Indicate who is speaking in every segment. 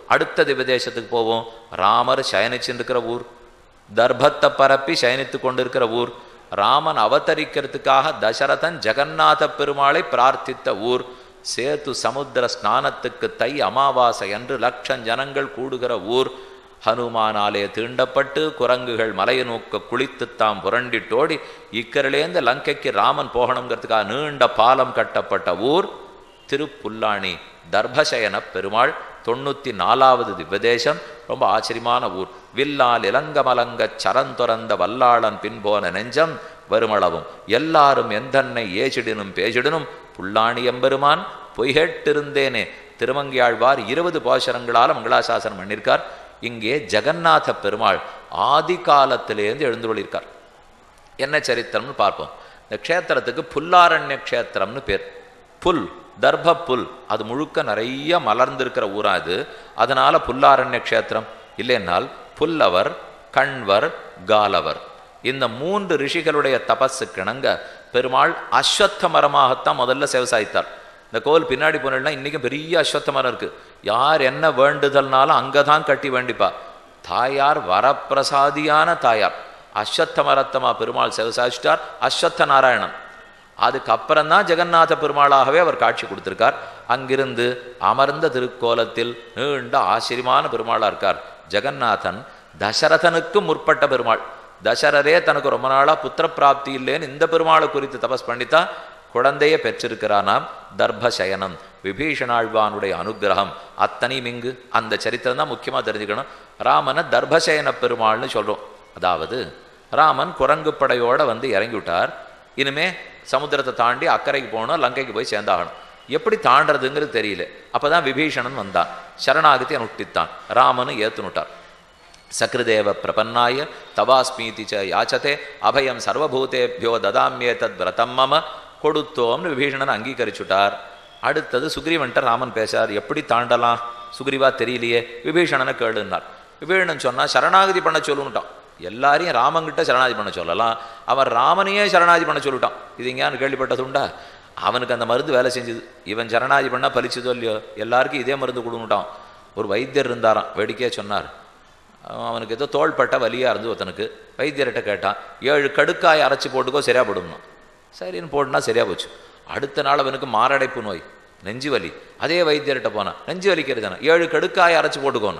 Speaker 1: அடுத்த திவ்யதேசத்துக்கு போவோம் ராமர் சயனிச்சுட்டு இருக்கிற ஊர் தர்பத்தை பரப்பி சயனித்து கொண்டிருக்கிற ஊர் ராமன் அவதரிக்கிறதுக்காக தசரதன் ஜெகநாத பெருமாளை பிரார்த்தித்த ஊர் சேது சமுத்திர ஸ்நானத்துக்கு தை அமாவாசை என்று லட்சம் ஜனங்கள் கூடுகிற ஊர் ஹனுமானாலே தீண்டப்பட்டு குரங்குகள் மலையை நோக்க குளித்து தாம் புரண்டிட்டோடி இக்கரிலேந்து லங்கைக்கு ராமன் போகணுங்கிறதுக்காக நீண்ட பாலம் கட்டப்பட்ட ஊர் திருப்புல்லாணி தர்பசயன பெருமாள் தொண்ணூற்றி நாலாவது திவ்யதேசம் ரொம்ப ஆச்சரியமான ஊர் வில்லால் இலங்கமலங்க சரந்துறந்த வல்லாளன் பின்போன நெஞ்சம் வருமளவும் எல்லாரும் எந்தன்னை ஏசிடினும் பேசிடினும் புல்லாணி எம்பெருமான் பொய்கேட்டிருந்தேனே திருமங்கியாழ்வார் இருபது பாசரங்களால் மங்களாசாசனம் பண்ணியிருக்கார் இங்கே ஜெகநாத பெருமாள் ஆதி காலத்திலேருந்து எழுந்துள்ளிருக்கார் என்ன சரித்திரம்னு பார்ப்போம் இந்த க்ஷேத்திரத்துக்கு புல்லாரண்ய க்ஷேத்திரம்னு பேர் புல் தர்ப புல் அது முழுக்க நிறைய மலர்ந்திருக்கிற ஊரா இது அதனால புல்லாரண்ய க்ஷேத்திரம் இல்லைன்னால் புல்லவர் கண்வர் காலவர் இந்த மூன்று ரிஷிகளுடைய தபஸுக்கிணங்க பெருமாள் அஸ்வத்த மரமாகத்தான் முதல்ல விவசாயித்தார் இந்த கோவில் பின்னாடி போனா இன்னைக்கும் பெரிய அஸ்வத்த மரம் இருக்கு யார் என்ன வேண்டுதல்னாலும் அங்கே தான் கட்டி வேண்டிப்பா தாயார் வரப்பிரசாதியான தாயார் அஸ்வத்த மரத்தமா பெருமாள் செவசாச்சிட்டார் அஸ்வத்த நாராயணன் அதுக்கப்புறம் தான் ஜெகநாத பெருமாளாகவே அவர் காட்சி கொடுத்திருக்கார் அங்கிருந்து அமர்ந்த திருக்கோலத்தில் நீண்ட ஆச்சரியமான பெருமாளா இருக்கார் ஜெகநாதன் தசரதனுக்கு முற்பட்ட பெருமாள் தசரரே தனக்கு ரொம்ப நாளா புத்திர பிராப்தி இல்லைன்னு இந்த பெருமாளை குறித்து தபஸ் பண்ணித்தான் குழந்தைய பெற்றிருக்கிறானாம் தர்பசயனம் விபீஷணாழ்வானுடைய அனுகிரகம் அத்தனையும் இங்கு அந்த சரித்திரம் தான் முக்கியமாக தெரிஞ்சுக்கணும் ராமனை தர்பசயன பெருமாள்னு சொல்கிறோம் அதாவது ராமன் குரங்கு படையோட வந்து இறங்கி விட்டார் இனிமே சமுத்திரத்தை தாண்டி அக்கறைக்கு போகணும் லங்கைக்கு போய் சேர்ந்தாகணும் எப்படி தாண்டறதுங்கிறது தெரியல அப்பதான் விபீஷணன் வந்தான் சரணாகதி அனுஷ்டித்தான் ராமனு ஏத்துனுட்டார் சக்ருதேவ பிரபன்னாய தவாஸ்மீதி ச யாச்சதே அபயம் சர்வபூதேபியோ ததாமியே தத் விரதம் மம கொடுத்தோம்னு விபீஷணன் அங்கீகரிச்சுட்டார் அடுத்தது சுக்ரீவன்ட்ட ராமன் பேசார் எப்படி தாண்டலாம் சுக்ரீவா தெரியலையே விபீஷணனை கேளுன்னார் விபீஷணன் சொன்னா சரணாகதி பண்ண சொல்லுன்ட்டான் எல்லாரையும் ராமங்கிட்ட சரணாதி பண்ண சொல்லலாம் அவன் ராமனையே சரணாதி பண்ண சொல்லிட்டான் இது எங்கேயானு கேள்விப்பட்டதுண்டா அவனுக்கு அந்த மருந்து வேலை செஞ்சுது இவன் சரணாதி பண்ணால் பலிச்சதோ இல்லையோ எல்லாருக்கும் இதே மருந்து கொடுன்னுட்டான் ஒரு வைத்தியர் இருந்தாராம் வேடிக்கையாக சொன்னார் அவனுக்கு ஏதோ தோள்பட்ட வலியாக இருந்து ஒருத்தனுக்கு வைத்தியர்கிட்ட கேட்டான் ஏழு கடுக்காய் அரைச்சி போட்டுக்கோ சரியா போடும்னா சரின்னு போட்டுனா சரியாக போச்சு அடுத்த நாள் அவனுக்கு மாரடைப்பு நோய் நெஞ்சு வலி அதே வைத்தியர்கிட்ட போனான் நெஞ்சு வலிக்கிறது ஏழு கடுக்காய் அரைச்சி போட்டுக்கோன்னா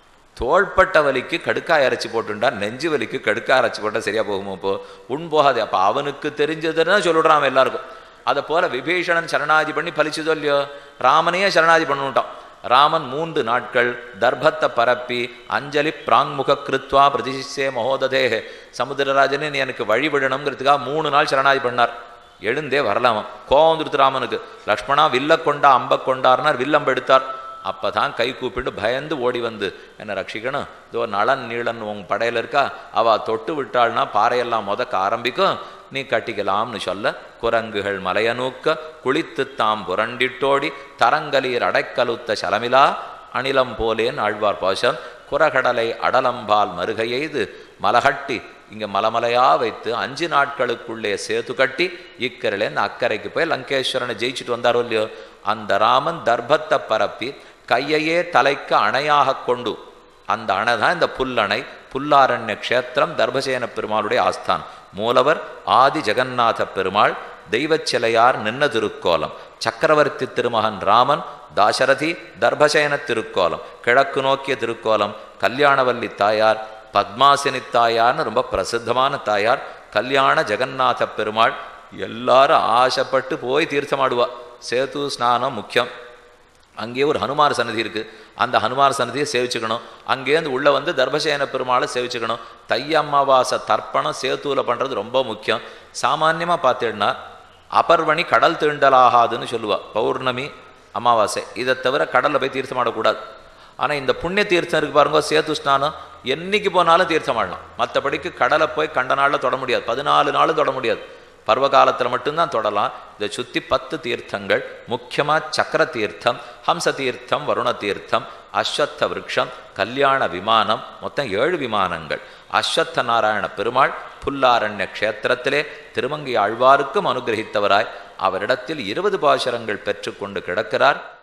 Speaker 1: தோள்பட்ட வலிக்கு கடுக்காய் அரைச்சி போட்டுண்டா நெஞ்சு வலிக்கு கடுக்காய் அரைச்சி போட்டால் சரியா போகுமோ இப்போ உண் போகாது அப்போ அவனுக்கு தெரிஞ்சதுன்னு சொல்லிவிடுறான் அவன் எல்லாருக்கும் அதை போல விபீஷணன் சரணாதி பண்ணி பலிச்சதோ இல்லையோ ராமனையே சரணாதி பண்ணிவிட்டான் ராமன் மூன்று நாட்கள் தர்பத்தை பரப்பி அஞ்சலி பிராங்முக கிருத்வா பிரதிசிஷே மகோததே சமுத்திரராஜனே நீ எனக்கு வழிவிடணுங்கிறதுக்காக மூணு நாள் சரணாதி பண்ணார் எழுந்தே வரலாமா கோவந்துருத்து ராமனுக்கு லக்ஷ்மணா வில்ல கொண்டா அம்ப கொண்டார்னார் வில்லம்ப எடுத்தார் அப்பதான் கை கூப்பிட்டு பயந்து ஓடி வந்து என்னை ரட்சிக்கணும் இதோ நளன் நீளன் உன் படையில இருக்கா அவ தொட்டு விட்டாள்னா பாறையெல்லாம் முதக்க ஆரம்பிக்கும் நீ கட்டிக்கலாம்னு சொல்ல குரங்குகள் மலையனூக்க குளித்து தாம் புரண்டிட்டோடி தரங்கலீர் அடைக்கலுத்த சலமிலா அணிலம் போலேன் ஆழ்வார் பாசம் குரகடலை அடலம்பால் மருகையெய்து மலகட்டி இங்க மலமலையா வைத்து அஞ்சு நாட்களுக்குள்ளே சேது கட்டி இக்கரையிலேருந்து அக்கறைக்கு போய் லங்கேஸ்வரனை ஜெயிச்சுட்டு வந்தாரோ இல்லையோ அந்த ராமன் தர்பத்தை பரப்பி கையையே தலைக்கு அணையாக கொண்டு அந்த அணை தான் இந்த புல்லணை புல்லாரண்ய க்ஷேத்திரம் தர்பசேன பெருமாளுடைய ஆஸ்தான் மூலவர் ஆதி ஜெகநாத பெருமாள் தெய்வச் சிலையார் நின்ன திருக்கோலம் சக்கரவர்த்தி திருமகன் ராமன் தாசரதி தர்பசேன திருக்கோலம் கிழக்கு நோக்கிய திருக்கோலம் கல்யாணவல்லி தாயார் பத்மாசினி தாயார்னு ரொம்ப பிரசித்தமான தாயார் கல்யாண ஜெகநாத பெருமாள் எல்லாரும் ஆசைப்பட்டு போய் தீர்த்தமாடுவா சேது ஸ்நானம் முக்கியம் அங்கேயே ஒரு ஹனுமார் சன்னதி இருக்கு அந்த ஹனுமார் சன்னதியை சேவிச்சுக்கணும் அங்கேருந்து உள்ள வந்து தர்பசேன பெருமாளை சேவிச்சுக்கணும் தை அமாவாசை தர்ப்பணம் சேத்துவில் பண்ணுறது ரொம்ப முக்கியம் சாமான்யமாக பார்த்தீங்கன்னா அபர்வணி கடல் தீண்டலாகாதுன்னு சொல்லுவா பௌர்ணமி அமாவாசை இதை தவிர கடலில் போய் தீர்த்தம் ஆடக்கூடாது ஆனால் இந்த புண்ணிய தீர்த்தம் இருக்கு பாருங்க சேத்து ஸ்நானம் என்னைக்கு போனாலும் தீர்த்தம் ஆடலாம் மற்றபடிக்கு கடலை போய் கண்ட நாளில் தொட முடியாது பதினாலு நாளும் தொட முடியாது பருவகாலத்தில் மட்டும்தான் தொடலாம் இதை சுற்றி பத்து தீர்த்தங்கள் முக்கியமாக சக்கர தீர்த்தம் ஹம்ச தீர்த்தம் வருண தீர்த்தம் அஸ்வத்த விருட்சம் கல்யாண விமானம் மொத்தம் ஏழு விமானங்கள் அஸ்வத்த நாராயண பெருமாள் புல்லாரண்ய க்ஷேத்திரத்திலே திருமங்கை ஆழ்வாருக்கும் அனுகிரகித்தவராய் அவரிடத்தில் இருபது பாசுரங்கள் பெற்றுக்கொண்டு கிடக்கிறார்